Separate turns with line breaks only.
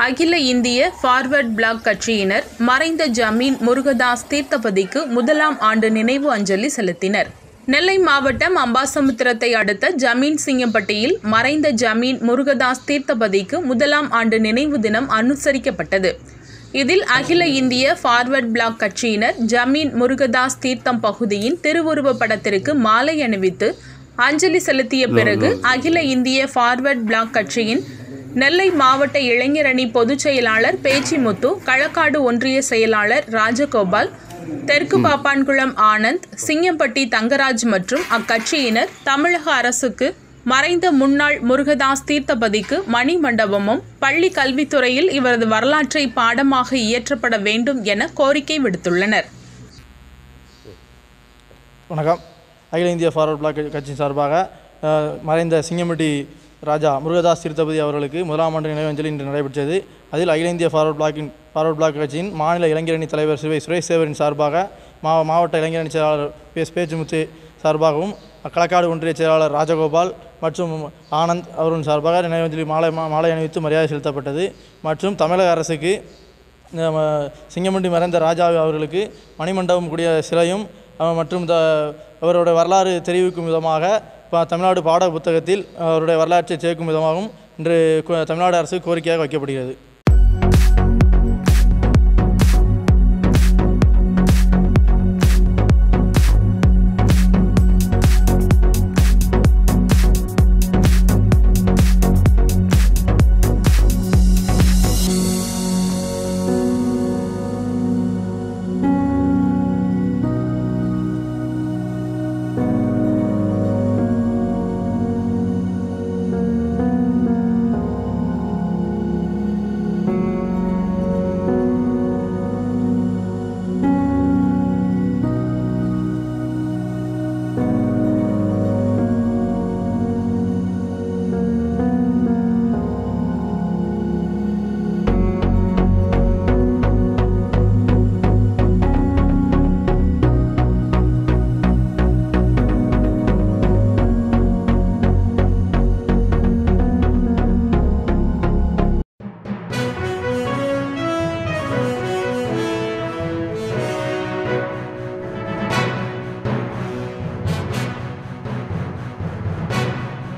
அகில இந்திய forward black கட்சியினர் மறைந்த ஜமீன் முருகதாஸ் தீர்த்தபதிக்கு முதலாம் ஆண்டு நினைவு அஞ்சலி செலுத்தினர் நெல்லை மாவட்டம் அம்பாசமுத்திரத்தை அடுத்த ஜமீன் சிங்கம்பட்டியில் மறைந்த ஜமீன் முருகதாஸ் தீர்த்தபதிக்கு முதலாம் ஆண்டு நினைவு தினம் அனுசரிக்கப்பட்டது இதில் அகில இந்திய ஃபார்வர்ட் பிளாக் கட்சியினர் ஜமீன் முருகதாஸ் தீர்த்தம் பகுதியின் திருவுருவப் படத்திற்கு மாலை அணிவித்து அஞ்சலி செலுத்திய பிறகு அகில இந்திய ஃபார்வர்ட் பிளாக் கட்சியின் நெல்லை மாவட்ட இளைஞர் அணி பொதுச் செயலாளர் பேச்சிமுத்து களக்காடு ஒன்றிய செயலாளர் ராஜகோபால் தெற்கு பாப்பான்குளம் ஆனந்த் சிங்கம்பட்டி தங்கராஜ் மற்றும் அக்கட்சியினர் தமிழக அரசுக்கு மறைந்த முன்னாள் முருகதாஸ் தீர்த்தபதிக்கு மணி மண்டபமும் பள்ளி கல்வித்துறையில் இவரது வரலாற்றை பாடமாக இயற்றப்பட வேண்டும் என கோரிக்கை விடுத்துள்ளனர்
வணக்கம் அகில இந்திய ஃபார்வர்ட் பிளாக் கட்சி சார்பாக அஹ், மறைந்த சிங்கம்பட்டி ராஜா முருகதாஸ் திருத்தபதி அவர்களுக்கு முதலாம் ஆண்டு நினைவஞ்சலி இன்று நடைபெற்றது அதில் அகில இந்திய ஃபார்வர்ட் பிளாக்கின் ஃபார்வர்ட் பிளாக் கட்சியின் மாநில இளைஞரணி தலைவர் சிவை சுரேஷ் சேவரின் சார்பாக மா மாவட்ட இளைஞரணி செயலாளர் பி எஸ் பேச்சுமுத்து சார்பாகவும் களக்காடு ஒன்றிய செயலாளர் ராஜகோபால் மற்றும் ஆனந்த் அவரின் சார்பாக நினைவஞ்சலி மாலை மா- மாலை அணிவித்து மரியாதை செலுத்தப்பட்டது மற்றும் தமிழக அரசுக்கு நம்ம சிங்கமண்டி மறைந்த ராஜா அவர்களுக்கு மணிமண்டபம் கூடிய சிலையும் அஹ், மற்றும் த அவருடைய வரலாறு தெரிவிக்கும் விதமாக ப- தமிழ்நாடு பாட புத்தகத்தில் அவருடைய வரலாற்றை சேர்க்கும் விதமாகவும் இன்று கு- தமிழ்நாடு அரசு கோரிக்கையாக வைக்கப்படுகிறது